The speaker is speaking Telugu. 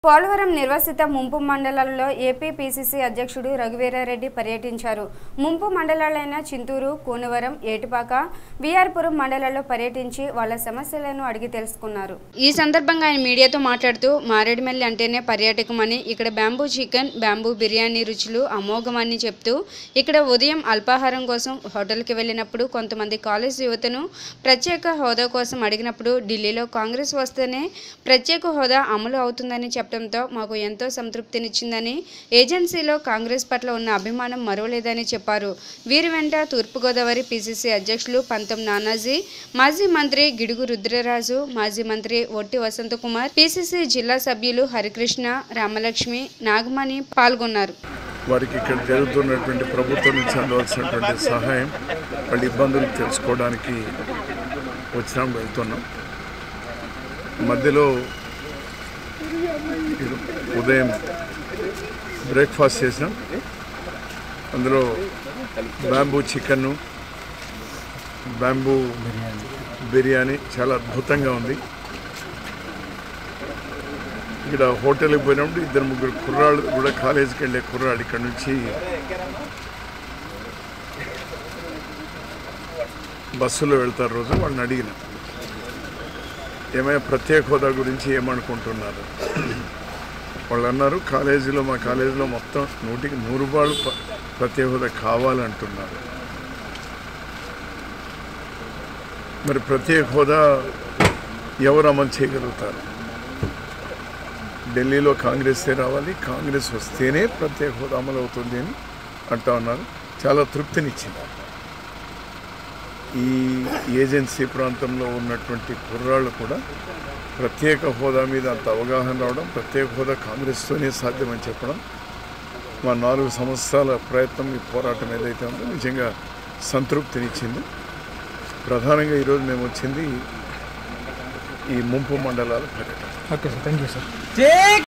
పోలవరం నిర్వసిత ముంపు మండలాల్లో ఏపీ పీసీసీ అధ్యక్షుడు రఘువీరారెడ్డి పర్యటించారు ముంపు మండలాలైన చింతూరు కూనవరం ఏటిపాక విఆర్పురం మండలాల్లో పర్యటించి వాళ్ళ సమస్యలను అడిగి తెలుసుకున్నారు ఈ సందర్భంగా ఆయన మీడియాతో మాట్లాడుతూ మారేడుమల్లి అంటేనే పర్యాటకమని ఇక్కడ బ్యాంబూ చికెన్ బ్యాంబూ బిర్యానీ రుచులు అమోఘమని చెప్తూ ఇక్కడ ఉదయం అల్పాహారం కోసం హోటల్కి వెళ్ళినప్పుడు కొంతమంది కాలేజ్ యువతను ప్రత్యేక హోదా కోసం అడిగినప్పుడు ఢిల్లీలో కాంగ్రెస్ వస్తేనే ప్రత్యేక హోదా అమలు అవుతుందని చెప్పడంతో మాకు ఎంతో సంతృప్తినిచ్చిందని ఏజెన్సీలో కాంగ్రెస్ పట్ల ఉన్న అభిమానం మరవలేదని చెప్పారు వీరి వెంట తూర్పుగోదావరి పిసిసి అధ్యక్షులు పంతం నానాజీ మాజీ మంత్రి గిడుగు రుద్రరాజు మాజీ మంత్రి ఒట్టి వసంతకుమార్ పిసిసి జిల్లా సభ్యులు హరికృష్ణ రామలక్ష్మి నాగమణి పాల్గొన్నారు వారికి ఇక్కడ జరుగుతున్నటువంటి ప్రభుత్వం నుంచి అందవలసినటువంటి సహాయం వాళ్ళ ఇబ్బందులు తెలుసుకోవడానికి వచ్చినాం వెళ్తున్నాం మధ్యలో ఇది ఉదయం బ్రేక్ఫాస్ట్ చేసినాం అందులో బ్యాంబూ చికెన్ బ్యాంబూ బిర్యానీ చాలా అద్భుతంగా ఉంది ఇక్కడ హోటల్కి పోయినప్పుడు ఇద్దరు ముగ్గురు కుర్రాళ్ళు కూడా కాలేజీకి వెళ్ళే కుర్రాళ్ళు ఇక్కడ నుంచి బస్సులో వెళ్తారు రోజు వాళ్ళని అడిగిన ఏమైనా ప్రత్యేక హోదా గురించి ఏమనుకుంటున్నారు వాళ్ళు అన్నారు కాలేజీలో మా కాలేజీలో మొత్తం నూటికి నూరు రూపాయలు ప- ప్రత్యేక హోదా కావాలంటున్నారు మరి ప్రత్యేక హోదా ఎవరు అమలు చేయగలుగుతారు ఢిల్లీలో కాంగ్రెసే రావాలి కాంగ్రెస్ వస్తేనే ప్రత్యేక హోదా అమలు అవుతుంది అని అంటా ఉన్నారు చాలా తృప్తినిచ్చింది ఈ ఏజెన్సీ ప్రాంతంలో ఉన్నటువంటి కుర్రాళ్ళు కూడా ప్రత్యేక హోదా మీద అంత అవగాహన రావడం ప్రత్యేక హోదా కాంగ్రెస్తోనే సాధ్యమని చెప్పడం మా నాలుగు సంవత్సరాల ప్రయత్నం ఈ పోరాటం ఏదైతే ఉందో నిజంగా సంతృప్తినిచ్చింది ప్రధానంగా ఈరోజు మేము వచ్చింది ఈ ముంపు మండలాల పర్యటన okay sir thank you sir